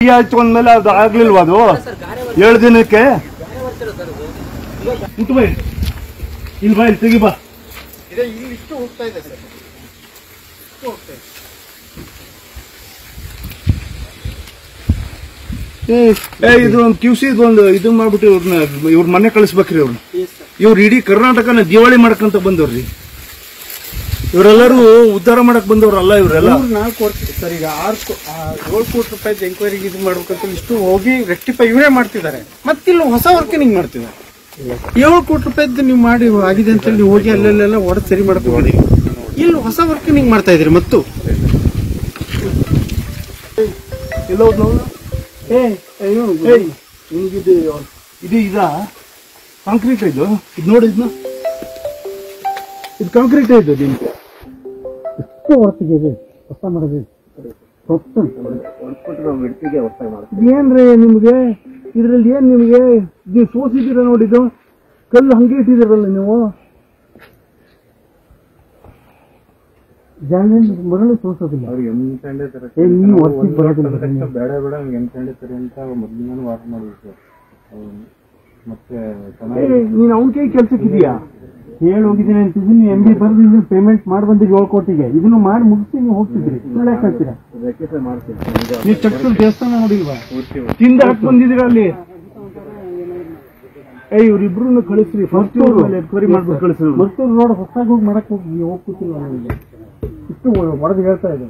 Tea ಆಯ್ತು ಅಂದ್ಮೇಲೆ ಅದು ಆಗ್ಲಿಲ್ವಾ ಅದು ಏಳು ದಿನಕ್ಕೆ ಮುಟ್ಟು ಬಾ ಇಲ್ಲಿ. ಇಲ್ಲಿ ಬಾ ಇಲ್ಲಿ ತೆಗಿ ಬಾ ಇದೆ ಇಲ್ಲಿ ಇಷ್ಟು ಹೋಗ್ತಾ ಇದೆ ಸರ್ ಇಷ್ಟು ಹೋಗ್ತಾ ಇದೆ ಏ ಏ, ಇದು ಒಂದು ಕ್ಯೂ ಸಿ ಒಂದು ಇದು ಮಾಡ್ಬಿಟ್ಟು ಇವ್ರನ್ನ ಇವ್ರ ಮನೆ ಕಳಿಸ್ಬೇಕ್ರಿ ಇವ್ರನ್ನ ಇವ್ರು ಇಡೀ ಕರ್ನಾಟಕನ ದಿವಾಳಿ ಮಾಡಕ್ಕಂತ ಬಂದವ್ರಿ ಇವರೆಲ್ಲರೂ ಉದ್ಧಾರ ಮಾಡಕ್ ಬಂದವ್ರಲ್ಲ ಇವರೆಲ್ಲ ಮೂರು ನಾಲ್ಕು ವರ್ಷ ಸರ್ ಈಗ ಆರು ಕೋ- ಆ, ಏಳು ಕೋಟಿ ರೂಪಾಯಿ ಎಂಕ್ವೈರಿಗೆ ಇದು ಮಾಡ್ಬೇಕಂತ ಇಷ್ಟು ಹೋಗಿ ರೆಕ್ಟಿಫೈ ಇವರೇ ಮಾಡ್ತಿದ್ದಾರೆ ಮತ್ತಿಲ್ಲಿ ಹೊಸ ವರ್ಕಿಂಗ್ ಮಾಡ್ತಿದ್ದಾರೆ ಏಳು ಕೋಟಿ ರೂಪಾಯಿದ್ದು ನೀವು ಮಾಡಿ ಆಗಿದೆ ಅಂತೇಳಿ ನೀವು ಹೋಗಿ ಅಲ್ಲೆಲ್ಲ ಹೊಡೆದು ಸರಿ ಮಾಡಕ್ ಹೋಗಿ ಇಲ್ಲಿ ಹೊಸ ವರ್ಕಿಂಗ್ ಮಾಡ್ತಾ ಇದ್ರಿ ಮತ್ತು ಎಲ್ಲ ಹೋದ್ ನೋಡು. ಏ ಅಯ್ಯೋ ಏಯ್, ನಿಮ್ಗಿದು ಇದು ಇದ ಕಾಂಕ್ರೀಟ್ ಇದು ಇದು ನೋಡಿ ಇದನ್ನ ಇದು ಕಾಂಕ್ರೀಟ್ ಇದು ನಿಮ್ಗೆ ಎಷ್ಟು ಹೊರತಿಗೆ ಇದೆ ಹೊಸ ಮಾಡೋದು ಏನ್ರಿ ನಿಮ್ಗೆ ಇದ್ರಲ್ಲಿ ಏನ್ ನಿಮ್ಗೆ ನೀವು ಸೋಸಿದ್ದೀರ ನೋಡಿದ್ದು ಕಲ್ಲು ಹಂಗೆ ಇಟ್ಟಿದ್ದೀರಲ್ಲ ನೀವು ಜಾಗ ಮರಳು ತೋರಿಸೋದಿಲ್ಲ ಅವ್ರಿಗೆ ಎಮ್ಕಂಡೆ ತರ ಏ, ನೀವು ವರ್ಷಕ್ಕೆ ಬರೋದಿಲ್ಲ ಬೇಡ ಬೇಡ ಹಂಗೆ ಎಮ್ಕಂಡೆ ತರ ಅಂತ ಮೊದ್ಲಿಂದಾನು ವಾರ ಮಾಡಿದ್ರು ಮತ್ತೆ ಚೆನ್ನಾಗಿ ಏ, ನೀನ್ ಅವನ ಕೈ ಕೆಲ್ಸಕ್ಕಿದೀಯಾ ಹೇಳಿ ಹೋಗಿದ್ದೀನಿ ಅಂತಿದ್ದೀನಿ ನೀವು ಎಂ ಬಿ ಬರೆದು ಪೇಮೆಂಟ್ ಮಾಡಿ ಬಂದಿರಿ ಏಳು ಕೋಟಿಗೆ ಇದನ್ನು ಮಾಡಿ ಮುಗಿಸಿ ನೀವು ಹೋಗ್ತಿದ್ರಿ ಸುಳ್ಳು ಯಾಕೆ ಹೇಳ್ತೀರಾ ರೆಕ್ಟಿಫೈ ಮಾಡ್ತೀನಿ ನೀವು ಚಕ್ರ ದೇವಸ್ಥಾನ ನೋಡಿಲ್ವಾ ತಿಂದ ಹಾಕ್ ಬಂದಿದ್ದೀರ ಅಲ್ಲಿ ಏ ಇವ್ರಿಬ್ರು ಕಳಿಸ್ರಿ ಫಸ್ಟ್ ಎನ್ಕ್ವೈರಿ ಮಾಡ್ಬಿಟ್ಟು ಕಳಿಸ್ರಿ ಮರ್ತೂರು ರೋಡ್ ಹೊಸದಾಗಿ ಹೋಗಿ ಮಾಡಕ್ ಹೋಗಿ ನೀವು ಹೋಗಿ ಕೂತಿಲ್ಲ ನನಗೆ ಇಷ್ಟು ಹೊಡೆದು ಹೇಳ್ತಾ ಇದೆ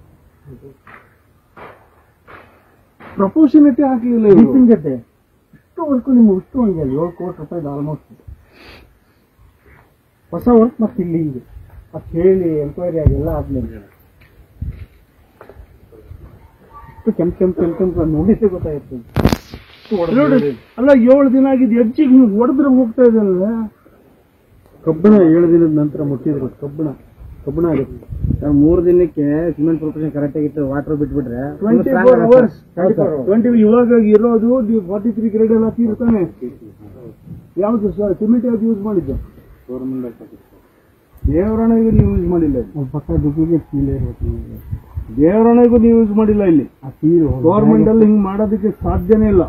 ಪ್ರಪೋರ್ಷನಿಟಿ ಹಾಕ್ಲಿಲ್ಲ ಇವ್ರು. ಬೀಸಿಂಗ್ ಗಡ್ಡೆ ಇಷ್ಟು ವರ್ಕು ನಿಮ್ಮ ಇಷ್ಟು ಹಂಗೆ ಅಲ್ಲಿ ಏಳು ಕೋಟಿ ರೂಪಾಯಿ ಆಲ್ಮೋಸ್ಟ್ ಹೊಸ ವರ್ಕ್ ಮತ್ತೆ ಇಲ್ಲಿ ಹಿಂಗೆ ಮತ್ತೆ ಹೇಳಿ ಎಂಕ್ವೈರಿ ಆಗಿ ಎಲ್ಲ ಆದ್ಮೇಲೆ ಇಷ್ಟು ಕೆಂಪು ಕೆಂಪು ಕೆಂಪು ಕೆಂಪು ನೋಡಿದ್ರೆ ಗೊತ್ತಾಯ್ತು ಇಷ್ಟು ಹೊಡ್ದು ನೋಡಿ ಅಲ್ಲ ಏಳು ದಿನ ಆಗಿದ್ದು ಹೆಜ್ಜೆಗೆ ನೀವು ಹೊಡೆದ್ರೆ ಹೋಗ್ತಾ ಇದೆಯಲ್ಲ ಕಬ್ಬಣ ಏಳು ದಿನದ ನಂತರ ಮುಟ್ಟಿದ್ರು ಕಬ್ಬಣ ಕಬ್ಬಣ ಆಗುತ್ತೆ ಮೂರು ದಿನಕ್ಕೆ ಸಿಮೆಂಟ್ ಪ್ರೊಪರೇಷನ್ ಕರೆಕ್ಟ್ ಆಗಿತ್ತು ವಾಟರ್ ಬಿಟ್ಬಿಟ್ರೆ ಟ್ವೆಂಟಿ ಫೋರ್ ಅವರ್ಸ್ ಟ್ವೆಂಟಿ ಇವಾಗ ಇರೋದು ಫಾರ್ಟಿ ತ್ರೀ ಗ್ರೇಡ್ ಎಲ್ಲ ತೀರ್ತಾನೆ ಯಾವ್ದು ಸಿಮೆಂಟ್ ಯಾವ್ದು ಯೂಸ್ ಮಾಡಿದ್ದು ದೇವರಣೆಗೂ ನೀವು ಯೂಸ್ ಮಾಡಿಲ್ಲ ಇಲ್ಲಿ. ಪಕ್ಕ ದುಡ್ಡಿಗೆ ಸೀಲೆ ಇರ್ಬೇಕು ದೇವರಣೆಗೂ ನೀವು ಯೂಸ್ ಮಾಡಿಲ್ಲ ಇಲ್ಲಿ ಆ ಸೀಲು ಗೌರ್ಮೆಂಟ್ ಅಲ್ಲಿ ಹಿಂಗ್ ಮಾಡೋದಕ್ಕೆ ಸಾಧ್ಯನೇ ಇಲ್ಲ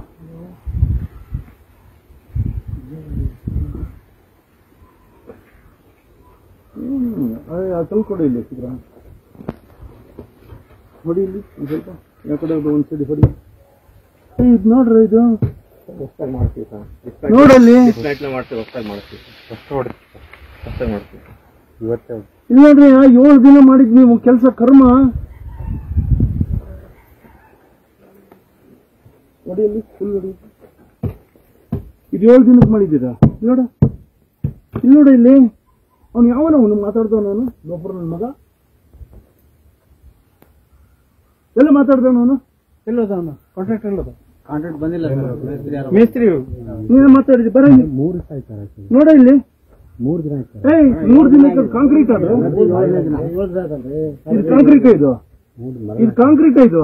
ಹ್ಮ್, ಅದೇ ಆ ಸ್ವಲ್ಪ ಕೊಡಿ ಇಲ್ಲಿ ಸಿಗ್ರ ಹೊಡಿ ಇಲ್ಲಿ ಒಂದ್ ಸ್ವಲ್ಪ ಯಾವ ಕಡೆ ಒಂದ್ ಸೈಡ್ ಹೊಡಿ ಏ, ಇದ್ ನೋಡ್ರಿ ಇದು ಹೊಸ್ದಾಗಿ ಮಾಡ್ತೀವಿ ಸರ್ ನೋಡಲ್ಲಿ ಫ್ಲೈಟ್ನ ಮಾಡ್ತೀವಿ ಹೊಸ್ದಾಗಿ ಮಾಡ್ತೀವಿ ಹೊಸ ಹೊಡ್ತೀವಿ ಹೊಸ್ದಾಗಿ ಮಾಡ್ತೀವಿ ಇವತ್ತೇ ಇಲ್ಲ ನೋಡ್ರಿ ಆ ಏಳು ದಿನ ಮಾಡಿದ್ ನೀವು ಕೆಲಸ ಕರ್ಮ ನೋಡಿ ಅಲ್ಲಿ ಫುಲ್ ನೋಡಿ ಇದು ಏಳು ದಿನಕ್ಕೆ ಮಾಡಿದ್ದೀರಾ ಇಲ್ಲಿ ನೋಡ ಇಲ್ಲಿ ನೋಡ ಇಲ್ಲಿ ಅವ್ನು ಯಾವನ ಅವನು ಮಾತಾಡ್ದವನು ಅವನು ಗೊಬ್ಬರ ನನ್ನ ಮಗ ಎಲ್ಲ ಮಾತಾಡ್ದವನು ಅವನು ಎಲ್ಲೋದ ಅವನು ಕಾಂಟ್ರಾಕ್ಟ್ ಎಲ್ಲೋದ ಕಾಂಟ್ರಾಕ್ಟ್ ಬಂದಿಲ್ಲ ಮೇಸ್ತ್ರಿ ನೀನು ಮಾತಾಡಿದ್ದೆ ಬರ ಇಲ್ಲಿ ಮೂರು ದಿವಸ ಆಯ್ತು ನೋಡ ಇಲ್ಲಿ ಮೂರು ದಿನ ಆಯ್ತು ಏಯ್ ಮೂರು ದಿನಕ್ಕೆ ಕಾಂಕ್ರೀಟ್ ಅದು ಇದು ಕಾಂಕ್ರೀಟ್ ಇದು ಇದು ಕಾಂಕ್ರೀಟ್ ಇದು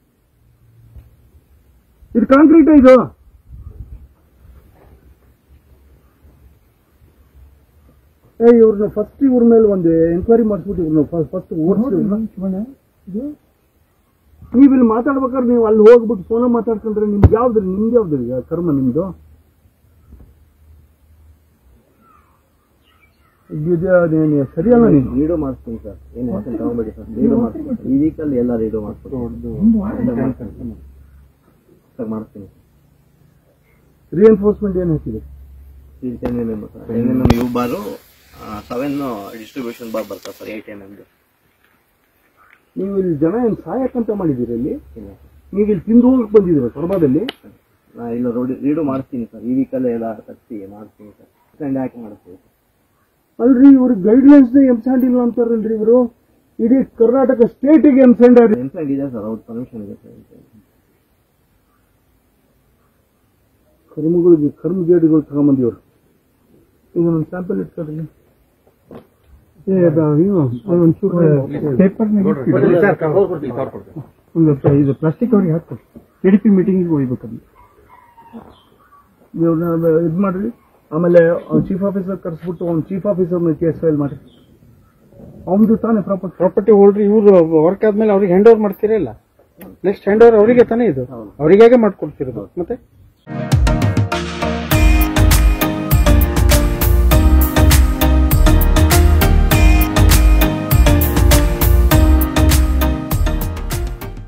ಇದು ಕಾಂಕ್ರೀಟ್ ಇದು ಏ ಇವ್ರನ್ನ ಫಸ್ಟ್ ಇವ್ರ ಮೇಲೆ ಒಂದು ಎಂಕ್ವೈರಿ ಮಾಡಿಸ್ಬಿಟ್ಟು ಇವ್ರನ್ನ ಫಸ್ಟ್ ನೀವು ಇಲ್ಲಿ ಮಾತಾಡ್ಬೇಕಾದ್ರೆ ನೀವು ಅಲ್ಲಿ ಹೋಗ್ಬಿಟ್ಟು ಫೋನ ಮಾತಾಡ್ಕೊಂಡ್ರೆ ನಿಮ್ಗೆ ಯಾವ್ದ್ರಿ ನಿಮ್ದು ಯಾವ್ದ್ರಿ ಆ ಕರ್ಮ ನಿಮ್ದು ಇದು ಅದೇನು ಸರಿಯಲ್ಲ ನೀನು ರೀಡೋ ಮಾಡಿಸ್ತೀನಿ ಸರ್ ಏನು ಯೋಚನೆ ತಗೊಂಬೇಡಿ ಸರ್ ರೀಡೋ ಮಾಡಿಸ್ತೀನಿ ಈ ವೀಕಲ್ಲಿ ಎಲ್ಲ ರೀಡೋ ಮಾಡಿಸ್ತೀನಿ ಮಾಡಿಸ್ತೀನಿ ರಿಎನ್ಫೋರ್ಸ್ಮೆಂಟ್ ಏನು ಹಾಕಿದೆ ten M M sir ten M M U bar seven distribution bar ಬರ್ತದೆ ಸರ್ ಏಯ್ಟ್ ಎಮ್ ಎಮ್ದು ನೀವು ಇಲ್ಲಿ ಜನ ಏನು ಸಹಾಯಕ್ಕಂತ ಮಾಡಿದ್ದೀರಿ ಇಲ್ಲಿ ನೀವು ಇಲ್ಲಿ ತಿಂದು ಹೋಗಕ್ಕೆ ಬಂದಿದ್ದೀರ ಕರ್ಮದಲ್ಲಿ ನಾ ಇಲ್ಲ ರೋಡಿ ರೀಡು ಮಾಡಿಸ್ತೀನಿ ಸರ್ ಈ ವೀಕಲ್ಲೇ ಎಲ್ಲ ಕಟ್ಟಿ ಮಾಡ್ತೀನಿ ಸರ್ ಸಂಡೆ ಹಾಕಿ ಮಾಡಿಸ್ತೀನಿ ಸರ್ ಅಲ್ರಿ ಇವ್ರಿಗೆ ಗೈಡ್ಲೈನ್ಸ್ ಎಂಸೆಂಡ್ ಇಲ್ಲ ಅಂತಾರಲ್ರಿ ಇವರು ಇಡೀ ಕರ್ನಾಟಕ ಸ್ಟೇಟಿಗೆ ಎಂಸೆಂಡ್ ಆಗಿ ಇನ್ಸೆಂಟ್ ಇದೆ ಸರ್ ಅವ್ರ ಪರ್ಮಿಷನ್ ಇದೆ ಸರ್ ಕರ್ಮಗಳಿಗೆ ಕರ್ಮ ಗೇಡ್ಗಳು ತಗೊಂಬಂದಿವ್ರು ಇದು ಒಂದು ಸ್ಯಾಂಪಲ್ ಇಟ್ಕೊಡ್ರಿ ಏ ಅದು ಇವು, ಅದೊಂಚೂರು ಪೇಪರ್ ಒಂದು ಇದು ಪ್ಲಾಸ್ಟಿಕ್ ಅವ್ರಿಗೆ ಹಾಕಿ ಕೆ ಡಿ ಪಿ ಮೀಟಿಂಗಿಗೆ ಹೋಗ್ಬೇಕಲ್ಲಿ ಇವ್ರನ್ನ ಇದು ಮಾಡ್ರಿ ಆಮೇಲೆ ಚೀಫ್ ಆಫೀಸರ್ ಕರೆಸ್ಬಿಟ್ಟು ಅವ್ನು ಚೀಫ್ ಆಫೀಸರ್ ಕೇಸ್ ಫೈಲ್ ಮಾಡಿ ಅವನದು ತಾನೇ ಪ್ರಾಪರ್ಟಿ ಪ್ರಾಪರ್ಟಿ ಹೋಲ್ಡ್ರಿ ಇವ್ರು ವರ್ಕ್ ಆದ್ಮೇಲೆ ಅವ್ರಿಗೆ ಹ್ಯಾಂಡ್ ಓವರ್ ಮಾಡ್ತೀರಾ ಇಲ್ಲ ನೆಕ್ಸ್ಟ್ ಹ್ಯಾಂಡ್ ಓವರ್ ಅವರಿಗೆ ತಾನೇ ಇದು ಅವರಿಗಾಗೆ ಮಾಡ್ಕೊಡ್ತಿರೋದು ಮತ್ತೆ